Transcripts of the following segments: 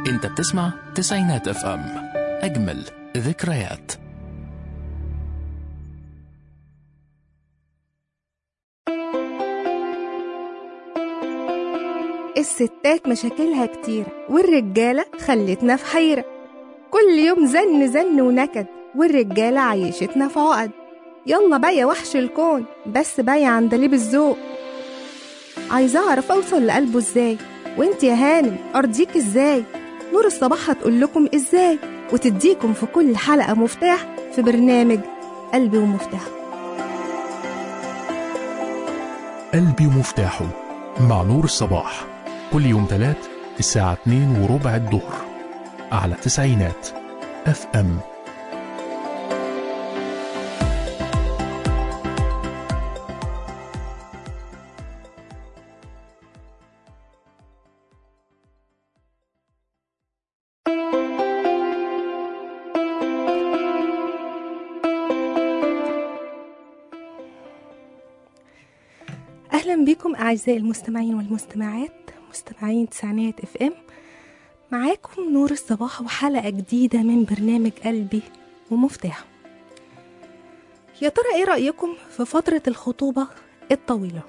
انت بتسمع تسعينات اف ام اجمل ذكريات الستات مشاكلها كتير والرجالة خلتنا في حيرة كل يوم زن زن ونكد والرجالة عيشتنا في عقد يلا بقى يا وحش الكون بس بقى يا عندليب الذوق عايزة أعرف أوصل لقلبه إزاي وإنت يا هانم أرضيك إزاي نور الصباح هتقول لكم إزاي وتديكم في كل حلقة مفتاح في برنامج قلبي ومفتاح قلبي ومفتاحه مع نور الصباح كل يوم تلات الساعة 2 وربع الظهر على تسعينات اف ام أهلا بكم أعزائي المستمعين والمستمعات مستمعين تسعينات اف ام معاكم نور الصباح وحلقة جديدة من برنامج قلبي ومفتاحه يا ترى ايه رأيكم في فترة الخطوبة الطويلة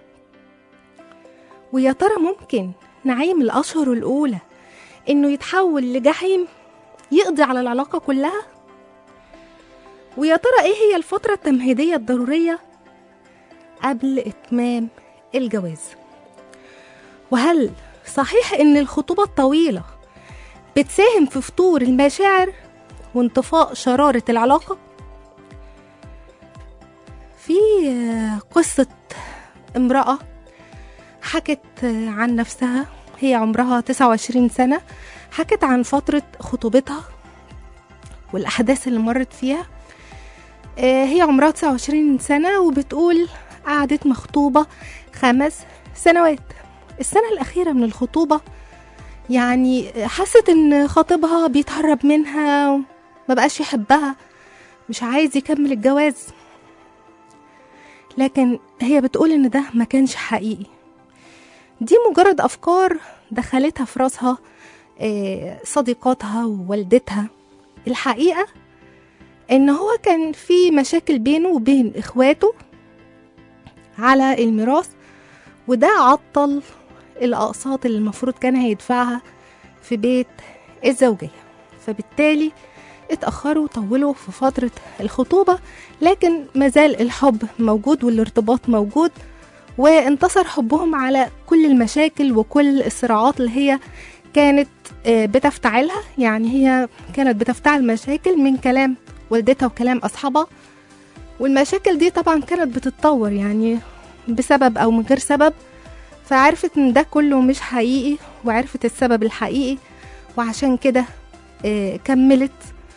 ويا ترى ممكن نعيم الأشهر الأولى إنه يتحول لجحيم يقضي على العلاقة كلها ويا ترى ايه هي الفترة التمهيدية الضرورية قبل إتمام الجواز وهل صحيح إن الخطوبة الطويلة بتساهم في فتور المشاعر وانطفاء شرارة العلاقة؟ في آه، قصة امرأة حكت آه، عن نفسها هي عمرها 29 سنة حكت عن فترة خطوبتها والأحداث اللي مرت فيها آه، هي عمرها 29 سنة وبتقول قعدت مخطوبة خمس سنوات السنة الأخيرة من الخطوبة يعني حست إن خطيبها بيتهرب منها ما بقاش يحبها مش عايز يكمل الجواز لكن هي بتقول إن ده ما كانش حقيقي دي مجرد أفكار دخلتها في راسها آه، صديقاتها ووالدتها الحقيقة إن هو كان في مشاكل بينه وبين إخواته على الميراث وده عطل الأقساط اللي المفروض كان هيدفعها في بيت الزوجية فبالتالي اتأخروا وطولوا في فترة الخطوبة لكن مازال الحب موجود والارتباط موجود وانتصر حبهم على كل المشاكل وكل الصراعات اللي هي كانت آه، بتفتعلها يعني هي كانت بتفتعل مشاكل من كلام والدتها وكلام أصحابها والمشاكل دي طبعا كانت بتتطور يعني بسبب أو من غير سبب فعرفت ان ده كله مش حقيقي وعرفت السبب الحقيقي وعشان كده آه، كملت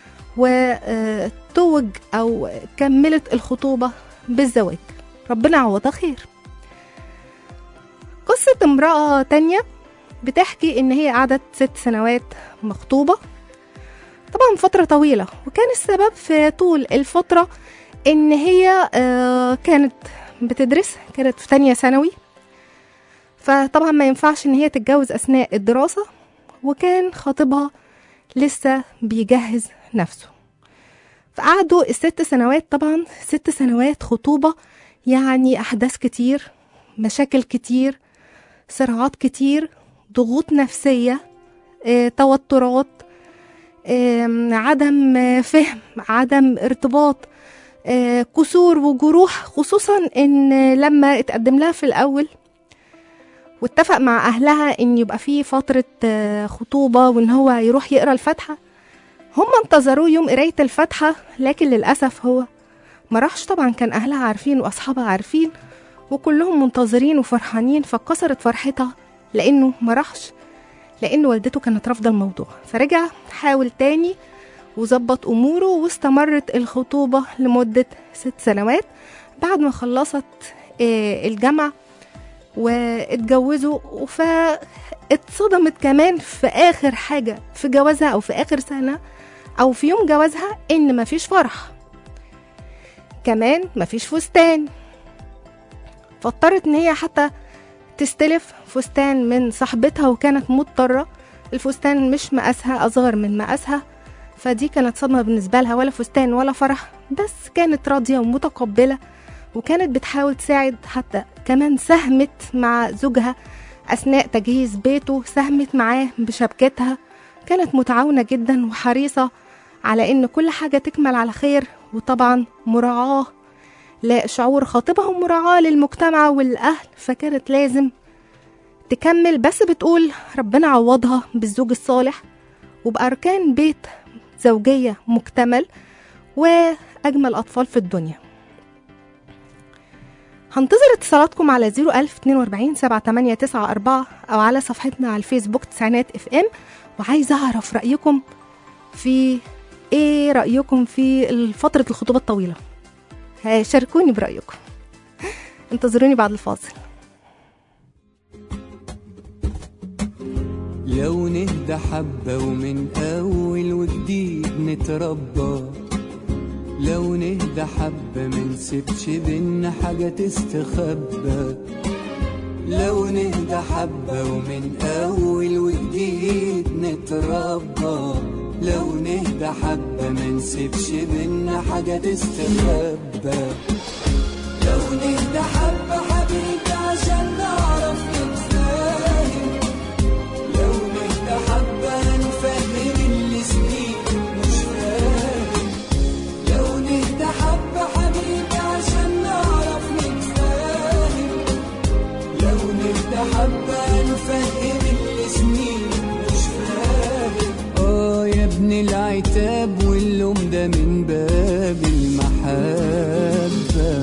وتوج او كملت الخطوبة بالزواج ربنا يعوضها خير قصة امرأة تانية بتحكي ان هي قعدت ست سنوات مخطوبة طبعا فترة طويلة وكان السبب في طول الفترة ان هي آه، كانت بتدرس كانت في تانية ثانوي فطبعا ما ينفعش ان هي تتجوز اثناء الدراسة وكان خطيبها لسه بيجهز نفسه فقعدوا الست سنوات طبعا ست سنوات خطوبة يعني أحداث كتير مشاكل كتير صراعات كتير ضغوط نفسية آه، توترات آم، عدم آه، فهم عدم ارتباط آه، كسور وجروح خصوصا ان لما اتقدم لها في الاول واتفق مع اهلها ان يبقى في فتره آه، خطوبه وان هو يروح يقرا الفاتحه هم انتظروه يوم قرايه الفاتحه لكن للاسف هو ما راحش طبعا كان اهلها عارفين واصحابها عارفين وكلهم منتظرين وفرحانين فكسرت فرحتها لانه ما راحش لان والدته كانت رافضه الموضوع فرجع حاول تاني وظبط اموره واستمرت الخطوبه لمده ست سنوات بعد ما خلصت آه، الجامعه واتجوزوا فاتصدمت كمان في اخر حاجه في جوازها او في اخر سنه او في يوم جوازها ان مفيش فرح كمان مفيش فستان فاضطرت ان هي حتى تستلف فستان من صاحبتها وكانت مضطره الفستان مش مقاسها أصغر من مقاسها فدي كانت صدمة بالنسبة لها ولا فستان ولا فرح بس كانت راضية ومتقبلة وكانت بتحاول تساعد حتى كمان ساهمت مع زوجها أثناء تجهيز بيته ساهمت معاه بشبكتها كانت متعاونة جدا وحريصة على إن كل حاجة تكمل على خير وطبعا مراعاة لشعور خاطبها ومراعاة للمجتمع والأهل فكانت لازم تكمل بس بتقول ربنا عوضها بالزوج الصالح وبأركان بيت زوجية مكتمل وأجمل أطفال في الدنيا هنتظر اتصالاتكم على 01042 7894 أو على صفحتنا على الفيسبوك تسعينات اف ام وعايزة أعرف رأيكم في إيه رأيكم في فترة الخطوبة الطويلة ها، شاركوني برأيكم انتظروني بعد الفاصل لو نهدى حبة ومن أول وجديد نتربى لو نهدى حبة منسيبش بينا حاجة تستخبى لو نهدى حبة ومن أول وجديد نتربى لو نهدى حبة منسيبش بينا حاجة تستخبى لو نهدى حبة حبيبي عشان نعرف نتفاهم لو نهدى حبة نفهم اللي سنين مش فاهم لو نهدى حبة حبيبي عشان نعرف نتفاهم لو نهدى حبة نفهم اللي سنين مش فاهم اه يا ابن العتاب واللوم ده من باب المحبة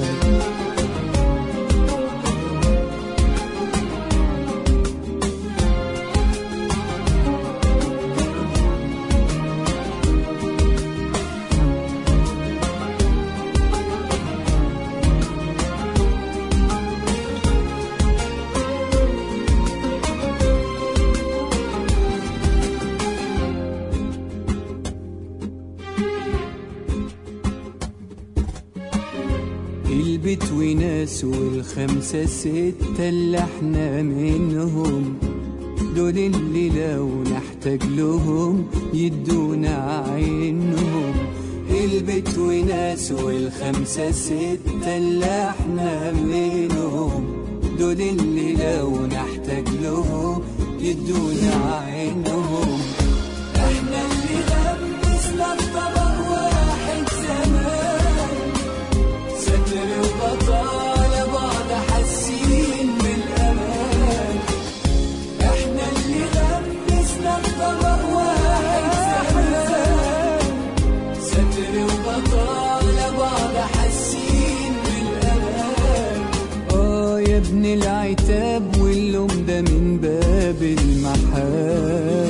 البيت وناس والخمسة ستة اللي احنا منهم دول اللي لو نحتاج لهم يدونا عينهم البيت وناس والخمسة ستة اللي احنا منهم دول اللي لو نحتاج لهم يدونا عينهم احنا اللي لبسنا الطبق واحد زمان ستر وبطالة بعض حاسين بالأمان احنا اللي لبسنا الطبق واحد زمان ستر وبطالة بعض حاسين بالأمان اه يا ابن العتاب واللوم ده من باب المحبة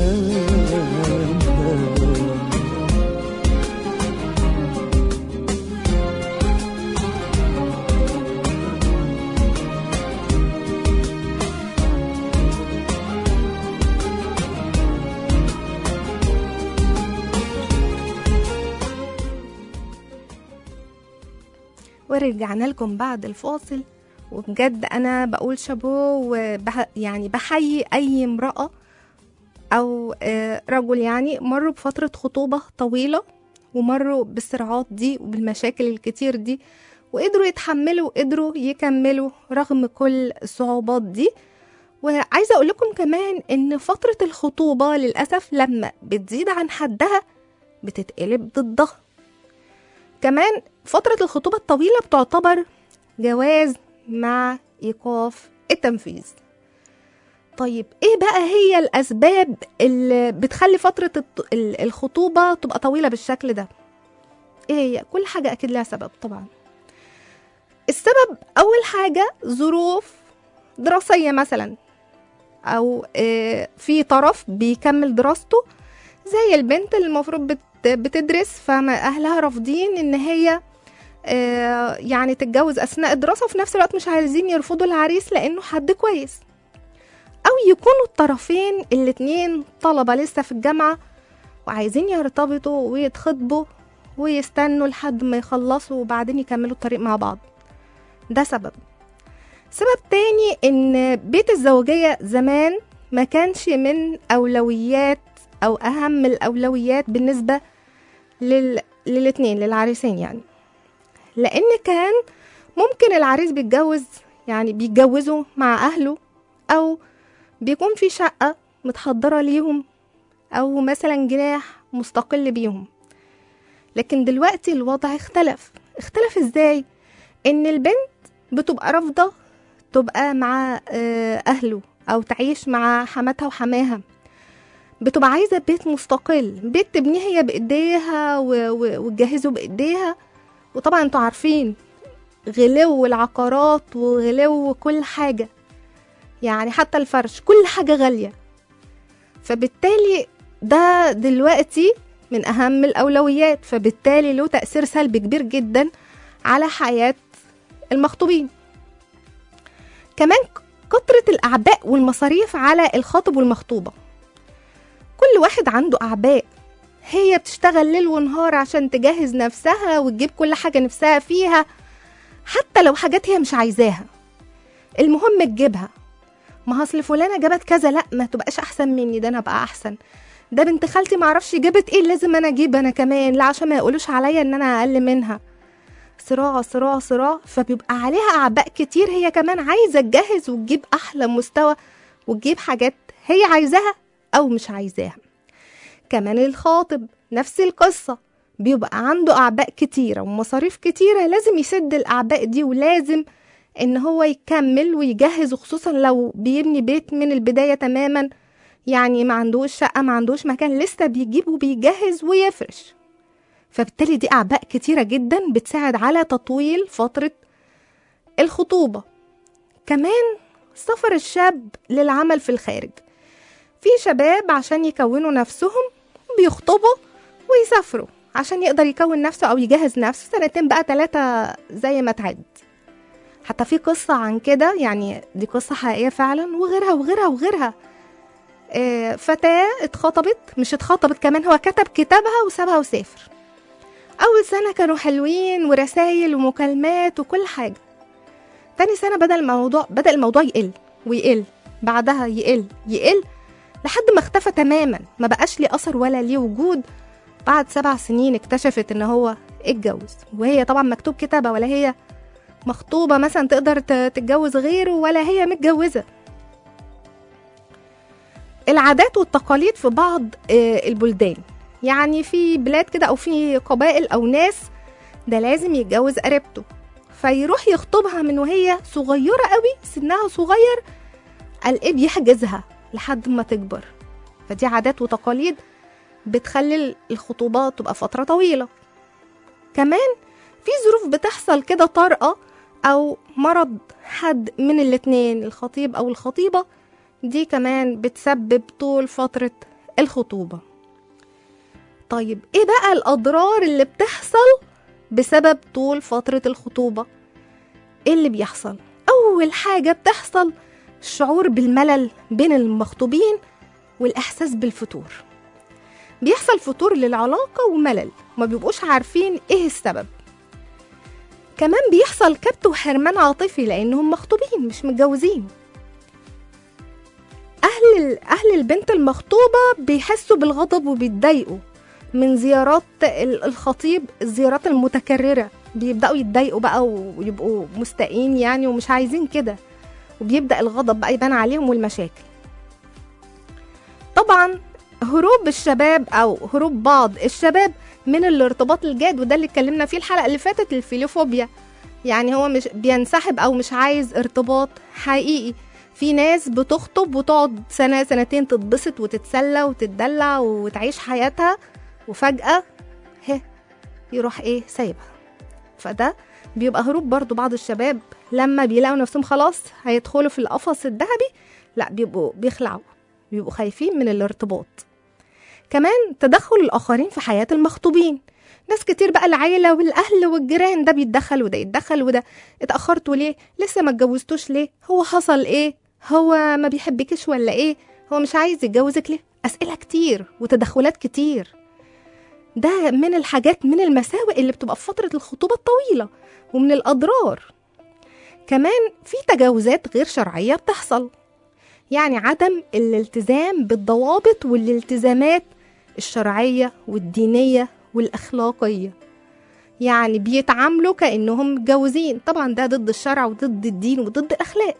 ورجعنا لكم بعد الفاصل وبجد انا بقول شابو وبح يعني بحيي اي امراه او آه، رجل يعني مروا بفتره خطوبه طويله ومروا بالصراعات دي وبالمشاكل الكتير دي وقدروا يتحملوا وقدروا يكملوا رغم كل الصعوبات دي وعايزه اقول لكم كمان ان فتره الخطوبه للاسف لما بتزيد عن حدها بتتقلب ضدها كمان فترة الخطوبة الطويلة بتعتبر جواز مع إيقاف التنفيذ طيب ايه بقى هي الأسباب اللي بتخلي فترة الط- ال- الخطوبة تبقى طويلة بالشكل ده ايه هي كل حاجة أكيد لها سبب طبعا السبب أول حاجة ظروف دراسية مثلا أو آه، في طرف بيكمل دراسته زي البنت اللي المفروض بت- بتدرس فما أهلها رافضين إن هي آه، يعني تتجوز أثناء الدراسة وفي نفس الوقت مش عايزين يرفضوا العريس لأنه حد كويس أو يكونوا الطرفين الاتنين طلبة لسه في الجامعة وعايزين يرتبطوا ويتخطبوا ويستنوا لحد ما يخلصوا وبعدين يكملوا الطريق مع بعض ده سبب سبب تاني ان بيت الزوجية زمان ما كانش من أولويات أو أهم الأولويات بالنسبة لل... للاتنين للعريسين يعني لأن كان ممكن العريس بيتجوز يعني بيتجوزوا مع أهله أو بيكون في شقة متحضرة ليهم أو مثلا جناح مستقل بيهم لكن دلوقتي الوضع اختلف اختلف ازاي ان البنت بتبقى رافضة تبقى مع آه، أهله أو تعيش مع حماتها وحماها بتبقى عايزة بيت مستقل بيت تبنيه هي بإيديها و- و- وتجهزه بإيديها وطبعا انتوا عارفين غلو العقارات وغلو كل حاجة يعني حتى الفرش كل حاجة غالية فبالتالي ده دلوقتي من أهم الأولويات فبالتالي له تأثير سلبي كبير جدا على حياة المخطوبين كمان كترة الأعباء والمصاريف على الخاطب والمخطوبة كل واحد عنده أعباء هي بتشتغل ليل ونهار عشان تجهز نفسها وتجيب كل حاجة نفسها فيها حتى لو حاجات هي مش عايزاها المهم تجيبها ما اصل فلانة جابت كذا لا ما تبقاش أحسن مني ده أنا أبقى أحسن ده بنت خالتي معرفش جابت ايه لازم انا اجيب انا كمان لا عشان ما يقولوش عليا ان انا اقل منها صراع صراع صراع فبيبقى عليها اعباء كتير هي كمان عايزه تجهز وتجيب احلى مستوى وتجيب حاجات هي عايزاها او مش عايزاها كمان الخاطب نفس القصه بيبقى عنده اعباء كتيره ومصاريف كتيره لازم يسد الاعباء دي ولازم ان هو يكمل ويجهز وخصوصا لو بيبني بيت من البدايه تماما يعني ما عندوش شقة ما عندوش مكان لسه بيجيب وبيجهز ويفرش فبالتالي دي أعباء كتيرة جدا بتساعد على تطويل فترة الخطوبة كمان سفر الشاب للعمل في الخارج في شباب عشان يكونوا نفسهم بيخطبوا ويسافروا عشان يقدر يكون نفسه أو يجهز نفسه سنتين بقى ثلاثة زي ما تعد حتى في قصة عن كده يعني دي قصة حقيقية فعلا وغيرها وغيرها وغيرها آه، فتاة اتخطبت مش اتخطبت كمان هو كتب كتابها وسابها وسافر أول سنة كانوا حلوين ورسايل ومكالمات وكل حاجة تاني سنة بدأ الموضوع بدأ الموضوع يقل ويقل بعدها يقل يقل لحد ما اختفى تماما ما بقاش ليه أثر ولا ليه وجود بعد سبع سنين اكتشفت ان هو اتجوز وهي طبعا مكتوب كتابة ولا هي مخطوبة مثلا تقدر ت- تتجوز غيره ولا هي متجوزة العادات والتقاليد في بعض آه، البلدان يعني في بلاد كده او في قبائل او ناس ده لازم يتجوز قريبته فيروح يخطبها من وهي صغيرة قوي سنها صغير قال ايه بيحجزها لحد ما تكبر فدي عادات وتقاليد بتخلي الخطوبات تبقى فترة طويلة كمان في ظروف بتحصل كده طارئة أو مرض حد من الاتنين الخطيب أو الخطيبة دي كمان بتسبب طول فترة الخطوبة طيب ايه بقى الأضرار اللي بتحصل بسبب طول فترة الخطوبة ايه اللي بيحصل أول حاجة بتحصل الشعور بالملل بين المخطوبين والإحساس بالفتور بيحصل فتور للعلاقة وملل ما بيبقوش عارفين ايه السبب كمان بيحصل كبت وحرمان عاطفي لأنهم مخطوبين مش متجوزين أهل ال- أهل البنت المخطوبة بيحسوا بالغضب وبيتضايقوا من زيارات ال- الخطيب الزيارات المتكررة بيبدأوا يتضايقوا بقى ويبقوا مستائين يعني ومش عايزين كده وبيبدأ الغضب بقى يبان عليهم والمشاكل طبعا هروب الشباب أو هروب بعض الشباب من الارتباط الجاد وده اللي اتكلمنا فيه الحلقة اللي فاتت الفيلوفوبيا يعني هو مش بينسحب أو مش عايز ارتباط حقيقي في ناس بتخطب وتقعد سنة سنتين تتبسط وتتسلى وتتدلع وتعيش حياتها وفجأة هه يروح ايه سايبها فده بيبقى هروب برضو بعض الشباب لما بيلاقوا نفسهم خلاص هيدخلوا في القفص الذهبي لا بيبقوا بيخلعوا بيبقوا خايفين من الارتباط كمان تدخل الآخرين في حياة المخطوبين ناس كتير بقى العيلة والأهل والجيران ده بيتدخل وده يتدخل وده اتأخرتوا ليه لسه ما اتجوزتوش ليه هو حصل ايه هو ما بيحبكش ولا ايه هو مش عايز يتجوزك ليه أسئلة كتير وتدخلات كتير ده من الحاجات من المساوئ اللي بتبقى في فترة الخطوبة الطويلة ومن الأضرار كمان في تجاوزات غير شرعية بتحصل يعني عدم الالتزام بالضوابط والالتزامات الشرعية والدينية والأخلاقية يعني بيتعاملوا كأنهم متجوزين طبعا ده ضد الشرع وضد الدين وضد الأخلاق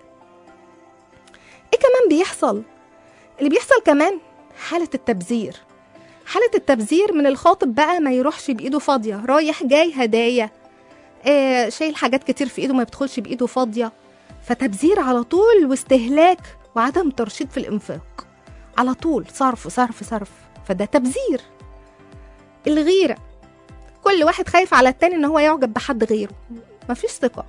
ايه كمان بيحصل اللي بيحصل كمان حالة التبذير حالة التبذير من الخاطب بقى ما يروحش بإيده فاضية رايح جاي هدايا آه شايل حاجات كتير في إيده ما يدخلش بإيده فاضية فتبذير على طول واستهلاك وعدم ترشيد في الإنفاق على طول صرف صرف صرف فده تبذير الغيرة كل واحد خايف على التاني ان هو يعجب بحد غيره مفيش ثقة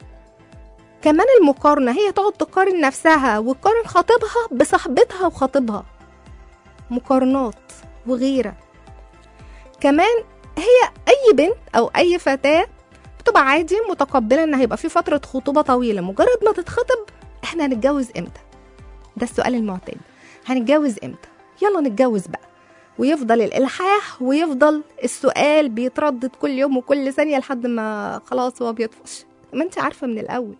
كمان المقارنة هي تقعد تقارن نفسها وتقارن خطيبها بصاحبتها وخطيبها مقارنات وغيرة كمان هي أي بنت أو أي فتاة بتبقى عادي متقبلة إن هيبقى في فترة خطوبة طويلة مجرد ما تتخطب إحنا هنتجوز إمتى؟ ده السؤال المعتاد هنتجوز إمتى؟ يلا نتجوز بقى ويفضل الإلحاح ويفضل السؤال بيتردد كل يوم وكل ثانية لحد ما خلاص هو بيطفش ما انت عارفة من الأول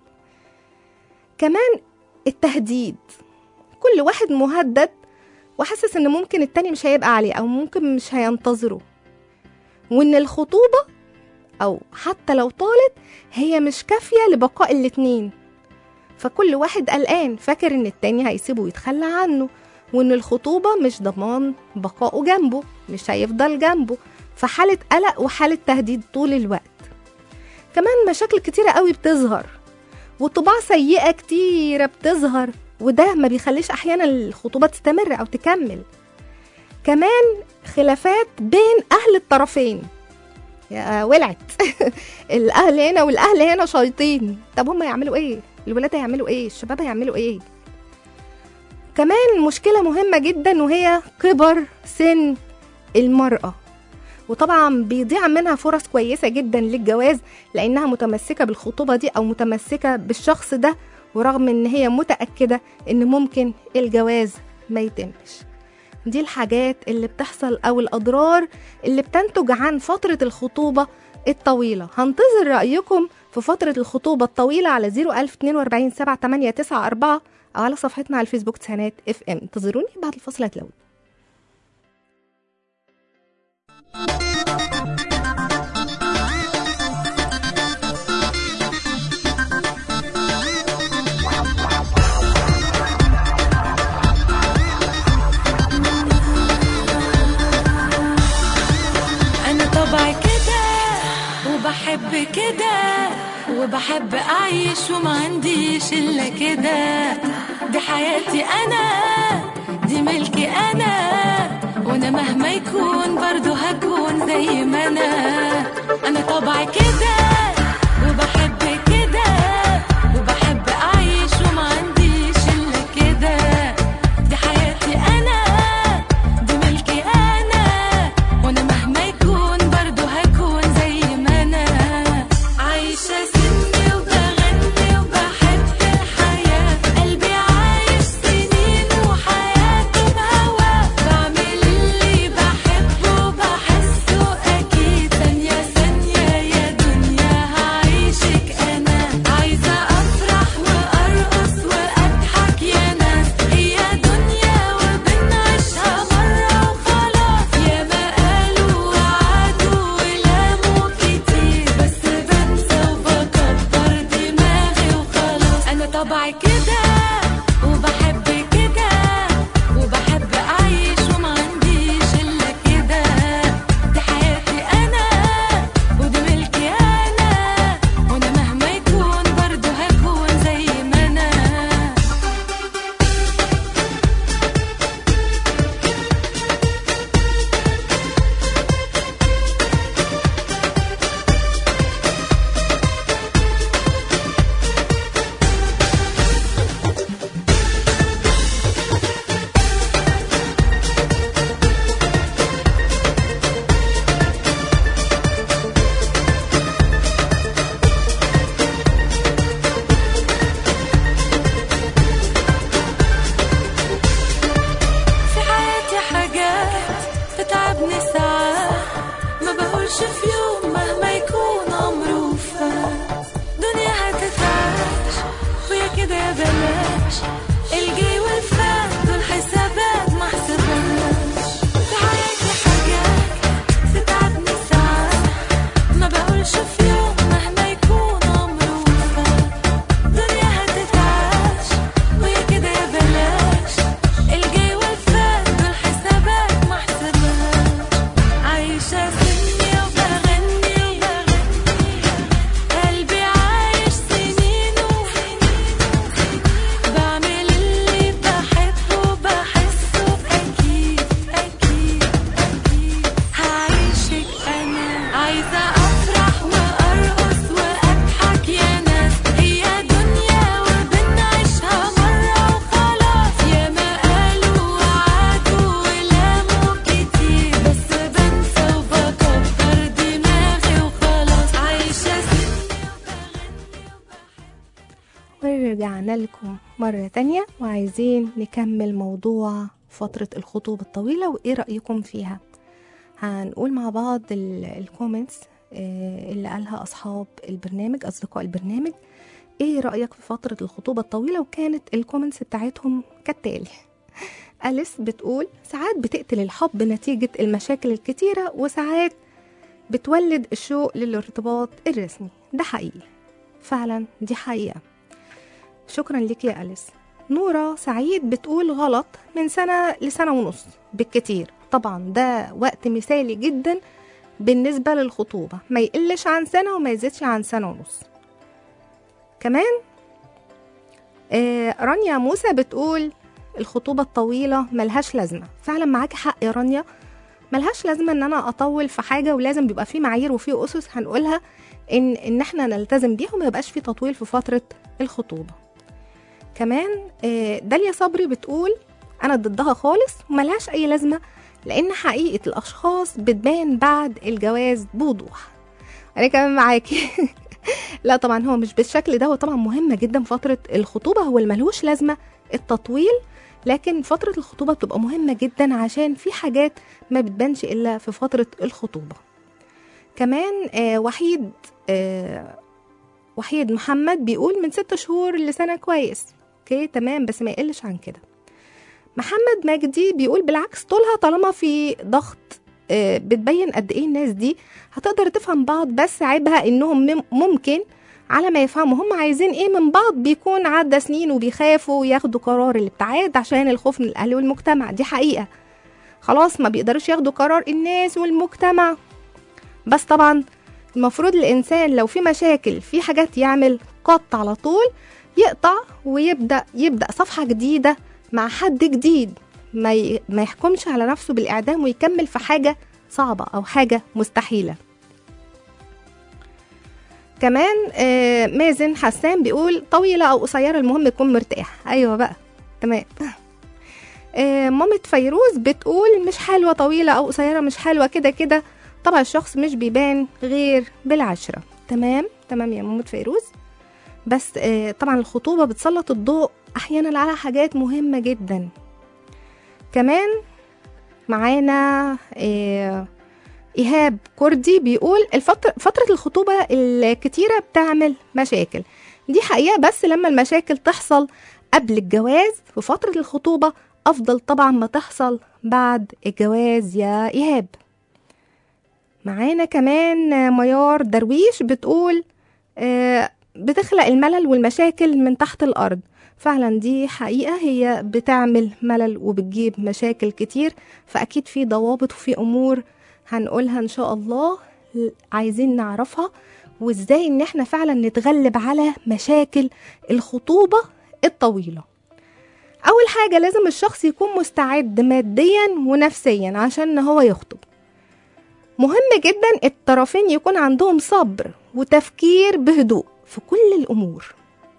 كمان التهديد كل واحد مهدد وحاسس ان ممكن التاني مش هيبقى عليه او ممكن مش هينتظره وان الخطوبة او حتى لو طالت هي مش كافية لبقاء الاتنين فكل واحد قلقان فاكر ان التاني هيسيبه ويتخلى عنه وان الخطوبة مش ضمان بقائه جنبه مش هيفضل جنبه فحالة قلق وحالة تهديد طول الوقت كمان مشاكل كتيرة قوي بتظهر وطباع سيئة كتيرة بتظهر وده ما بيخليش أحيانا الخطوبة تستمر أو تكمل كمان خلافات بين أهل الطرفين يا ولعت الأهل هنا والأهل هنا شايطين طب هم يعملوا إيه؟ الولاد هيعملوا إيه؟ الشباب هيعملوا إيه؟ كمان مشكلة مهمة جدا وهي كبر سن المرأة وطبعا بيضيع منها فرص كويسة جدا للجواز لأنها متمسكة بالخطوبة دي أو متمسكة بالشخص ده ورغم إن هي متأكدة إن ممكن الجواز ما يتمش دي الحاجات اللي بتحصل أو الأضرار اللي بتنتج عن فترة الخطوبة الطويلة هنتظر رأيكم في فترة الخطوبة الطويلة على 01042 7894 أو على صفحتنا على الفيسبوك تسانات اف ام انتظروني بعد الفاصل هتلاقوني أنا طبعي كده وبحب كده وبحب أعيش وما عنديش إلا كده دي حياتي أنا دي ملكي أنا وأنا مهما يكون برضو هكون زي ما أنا أنا طبعي كده وبحب كده وبحب أعيش وما عنديش إلا كده دي حياتي أنا دي ملكي أنا وأنا مهما يكون برضو هكون زي ما أنا عايشة سني وبغني وبحب الحياة قلبي عايش سنين وحياته بهوا بعمل اللي بحبه وبحسه أكيد ثانية ثانية يا دنيا هعيشك أنا عايزة أفرح وأرقص وأضحك يا ناس هي دنيا وبنعيشها مرة وخلاص يا ما قالوا وعدوا ولاموا كتير بس بنسى وبكبر دماغي وخلاص أنا طبعي كده وبحب كده وبحب أعيش وما عنديش إلا كده دي حياتي أنا ودي ملكي أنا وأنا مهما يكون برضو هكون زي ما أنا في حياتي حاجات تتعبني ساعات ما بقولش في يوم مهما يكون عمره فات دنيا هتتعاش ويا كده يا بلاش الجي والفات ورجعنا لكم مرة تانية وعايزين نكمل موضوع فترة الخطوبة الطويلة وإيه رأيكم فيها هنقول مع بعض الكومنتس اللي قالها أصحاب البرنامج أصدقاء البرنامج إيه رأيك في فترة الخطوبة الطويلة وكانت الكومنتس بتاعتهم كالتالي أليس بتقول ساعات بتقتل الحب نتيجة المشاكل الكتيرة وساعات بتولد الشوق للارتباط الرسمي ده حقيقي فعلا دي حقيقة شكرا لك يا أليس نورة سعيد بتقول غلط من سنة لسنة ونص بالكتير طبعا ده وقت مثالي جدا بالنسبة للخطوبة ما يقلش عن سنة وما يزيدش عن سنة ونص كمان آه رانيا موسى بتقول الخطوبة الطويلة ملهاش لازمة فعلا معاكي حق يا رانيا ملهاش لازمة ان انا اطول في حاجة ولازم بيبقى في معايير وفي اسس هنقولها ان ان احنا نلتزم بيها وما يبقاش في تطويل في فترة الخطوبة كمان آه داليا صبري بتقول انا ضدها خالص وملهاش اي لازمة لان حقيقة الاشخاص بتبان بعد الجواز بوضوح انا كمان معاكي لا طبعا هو مش بالشكل ده هو طبعا مهمة جدا فترة الخطوبة هو الملهوش لازمة التطويل لكن فترة الخطوبة بتبقى مهمة جدا عشان في حاجات ما بتبانش إلا في فترة الخطوبة كمان آه وحيد آه وحيد محمد بيقول من ست شهور لسنة كويس اوكي تمام بس ما يقلش عن كده محمد مجدي بيقول بالعكس طولها طالما في ضغط آه بتبين قد ايه الناس دي هتقدر تفهم بعض بس عيبها انهم ممكن على ما يفهموا هم عايزين ايه من بعض بيكون عدى سنين وبيخافوا ياخدوا قرار الابتعاد عشان الخوف من الاهل والمجتمع دي حقيقه خلاص ما بيقدروش ياخدوا قرار الناس والمجتمع بس طبعا المفروض الانسان لو في مشاكل في حاجات يعمل قط على طول يقطع ويبدا يبدا صفحه جديده مع حد جديد ما ي... ما يحكمش على نفسه بالاعدام ويكمل في حاجه صعبه او حاجه مستحيله كمان آه مازن حسان بيقول طويلة أو قصيرة المهم يكون مرتاح أيوة بقى تمام آه مامة فيروز بتقول مش حلوة طويلة أو قصيرة مش حلوة كده كده طبعا الشخص مش بيبان غير بالعشرة تمام تمام يا مامة فيروز بس آه طبعا الخطوبة بتسلط الضوء أحيانا على حاجات مهمة جدا كمان معانا آه إيهاب كردي بيقول الفترة فترة الخطوبة الكتيرة بتعمل مشاكل دي حقيقة بس لما المشاكل تحصل قبل الجواز في فترة الخطوبة أفضل طبعا ما تحصل بعد الجواز يا إيهاب معانا كمان ميار درويش بتقول بتخلق الملل والمشاكل من تحت الأرض فعلا دي حقيقة هي بتعمل ملل وبتجيب مشاكل كتير فأكيد في ضوابط وفي أمور هنقولها ان شاء الله عايزين نعرفها وازاي ان احنا فعلا نتغلب على مشاكل الخطوبة الطويلة اول حاجة لازم الشخص يكون مستعد ماديا ونفسيا عشان هو يخطب مهم جدا الطرفين يكون عندهم صبر وتفكير بهدوء في كل الامور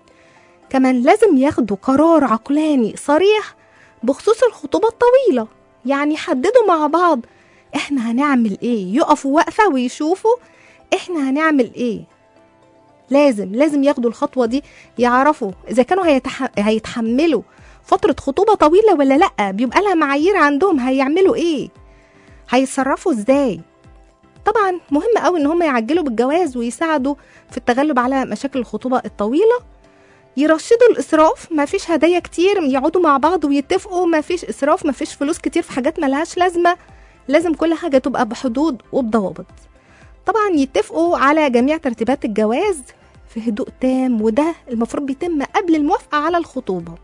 كمان لازم ياخدوا قرار عقلاني صريح بخصوص الخطوبة الطويلة يعني حددوا مع بعض احنا هنعمل ايه يقفوا وقفة ويشوفوا احنا هنعمل ايه لازم لازم ياخدوا الخطوة دي يعرفوا اذا كانوا هيتح... هيتحملوا فترة خطوبة طويلة ولا لأ بيبقى لها معايير عندهم هيعملوا ايه هيتصرفوا ازاي طبعا مهم قوي ان هم يعجلوا بالجواز ويساعدوا في التغلب على مشاكل الخطوبة الطويلة يرشدوا الاسراف ما فيش هدايا كتير يقعدوا مع بعض ويتفقوا ما فيش اسراف ما فيش فلوس كتير في حاجات ملهاش لازمه لازم كل حاجة تبقى بحدود وبضوابط طبعا يتفقوا على جميع ترتيبات الجواز في هدوء تام وده المفروض بيتم قبل الموافقة على الخطوبة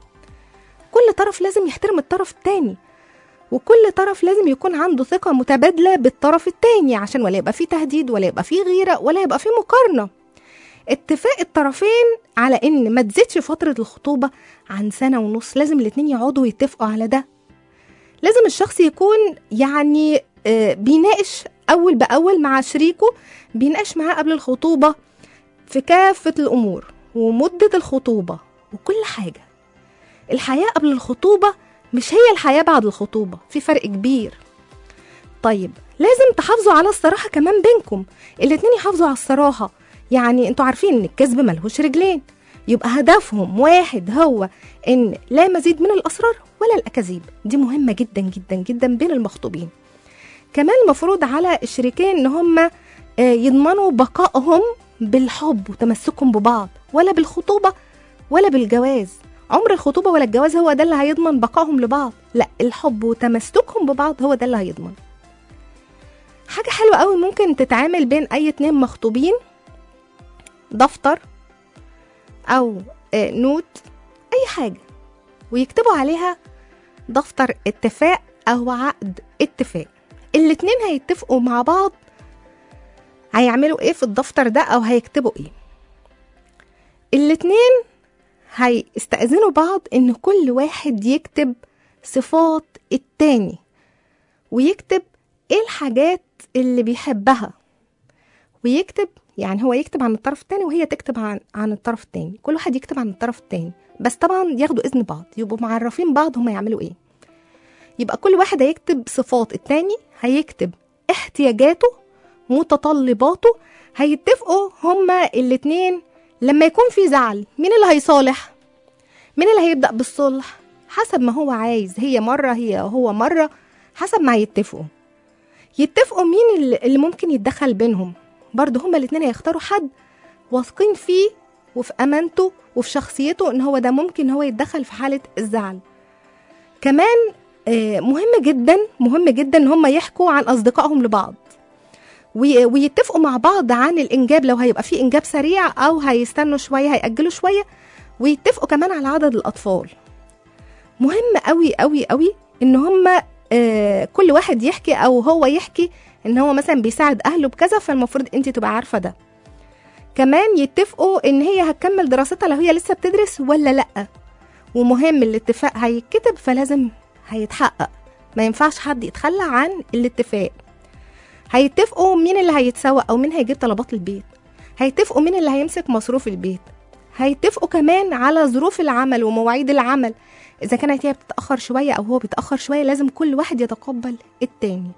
كل طرف لازم يحترم الطرف التاني وكل طرف لازم يكون عنده ثقة متبادلة بالطرف التاني عشان ولا يبقى فيه تهديد ولا يبقى فيه غيرة ولا يبقى فيه مقارنة اتفاق الطرفين على ان ما تزيدش فترة الخطوبة عن سنة ونص لازم الاتنين يقعدوا ويتفقوا على ده لازم الشخص يكون يعني بيناقش أول بأول مع شريكه بيناقش معاه قبل الخطوبة في كافة الأمور ومدة الخطوبة وكل حاجة الحياة قبل الخطوبة مش هي الحياة بعد الخطوبة في فرق كبير طيب لازم تحافظوا على الصراحة كمان بينكم الاتنين يحافظوا على الصراحة يعني انتوا عارفين ان الكذب ملهوش رجلين يبقى هدفهم واحد هو ان لا مزيد من الاسرار ولا الاكاذيب دي مهمه جدا جدا جدا بين المخطوبين كمان المفروض على الشريكين ان هم آه، يضمنوا بقائهم بالحب وتمسكهم ببعض ولا بالخطوبه ولا بالجواز عمر الخطوبه ولا الجواز هو ده اللي هيضمن بقائهم لبعض لا الحب وتمسكهم ببعض هو ده اللي هيضمن حاجه حلوه قوي ممكن تتعامل بين اي اتنين مخطوبين دفتر او آه، نوت اي حاجه ويكتبوا عليها دفتر اتفاق او عقد اتفاق الاتنين هيتفقوا مع بعض هيعملوا ايه في الدفتر ده او هيكتبوا ايه الاتنين هيستأذنوا بعض ان كل واحد يكتب صفات التاني ويكتب ايه الحاجات اللي بيحبها ويكتب يعني هو يكتب عن الطرف التاني وهي تكتب عن عن الطرف التاني كل واحد يكتب عن الطرف التاني بس طبعا ياخدوا اذن بعض يبقوا معرفين بعض هما يعملوا ايه يبقى كل واحد هيكتب صفات التاني هيكتب احتياجاته متطلباته هيتفقوا هما الاتنين لما يكون في زعل مين اللي هيصالح مين اللي هيبدأ بالصلح حسب ما هو عايز هي مرة هي هو مرة حسب ما يتفقوا يتفقوا مين اللي اللي ممكن يتدخل بينهم برضه هما الاتنين هيختاروا حد واثقين فيه وفي امانته وفي شخصيته ان هو ده ممكن هو يتدخل في حالة الزعل كمان آه، مهم جدا مهم جدا ان هم يحكوا عن اصدقائهم لبعض وي- ويتفقوا مع بعض عن الانجاب لو هيبقى في انجاب سريع او هيستنوا شويه هيأجلوا شويه ويتفقوا كمان على عدد الاطفال مهم قوي قوي قوي ان هم آه، كل واحد يحكي او هو يحكي ان هو مثلا بيساعد اهله بكذا فالمفروض انت تبقى عارفه ده كمان يتفقوا ان هي هتكمل دراستها لو هي لسه بتدرس ولا لا ومهم الاتفاق هيتكتب فلازم هيتحقق ما ينفعش حد يتخلى عن الاتفاق هيتفقوا مين اللي هيتسوق او مين هيجيب طلبات البيت هيتفقوا مين اللي هيمسك مصروف البيت هيتفقوا كمان على ظروف العمل ومواعيد العمل اذا كانت هي بتتاخر شويه او هو بيتاخر شويه لازم كل واحد يتقبل التاني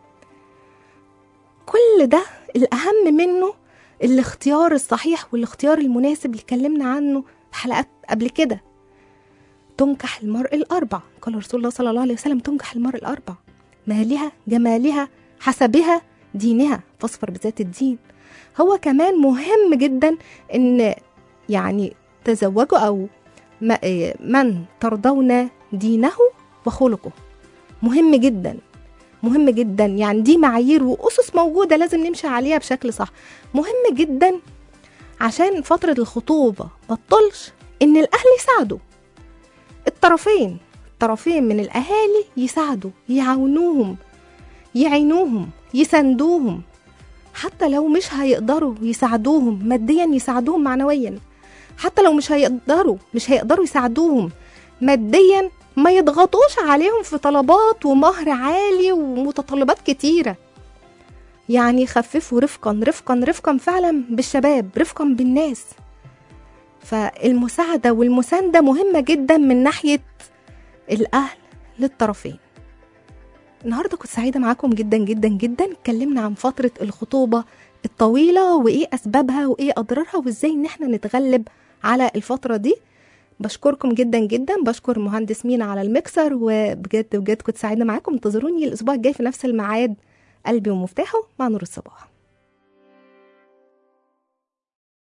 كل ده الاهم منه الاختيار الصحيح والاختيار المناسب اللي اتكلمنا عنه في حلقات قبل كده تنكح المرء الأربع قال رسول الله صلى الله عليه وسلم تنكح المرء الأربع مالها جمالها حسبها دينها فاصفر بذات الدين هو كمان مهم جدا ان يعني تزوجوا او ما- إيه، من ترضون دينه وخلقه مهم جدا مهم جدا يعني دي معايير واسس موجوده لازم نمشي عليها بشكل صح مهم جدا عشان فتره الخطوبه بطلش ان الاهل يساعدوا الطرفين الطرفين من الاهالي يساعدوا يعاونوهم يعينوهم يساندوهم حتى لو مش هيقدروا يساعدوهم ماديا يساعدوهم معنويا حتى لو مش هيقدروا مش هيقدروا يساعدوهم ماديا ما يضغطوش عليهم في طلبات ومهر عالي ومتطلبات كتيرة يعني خففوا رفقا رفقا رفقا فعلا بالشباب رفقا بالناس فالمساعدة والمساندة مهمة جدا من ناحية الأهل للطرفين النهاردة كنت سعيدة معاكم جدا جدا جدا اتكلمنا عن فترة الخطوبة الطويلة وإيه أسبابها وإيه أضرارها وإزاي إن احنا نتغلب على الفترة دي بشكركم جدا جدا بشكر مهندس مينا على الميكسر وبجد بجد كنت سعيدة معاكم انتظروني الأسبوع الجاي في نفس الميعاد قلبي ومفتاحه مع نور الصباح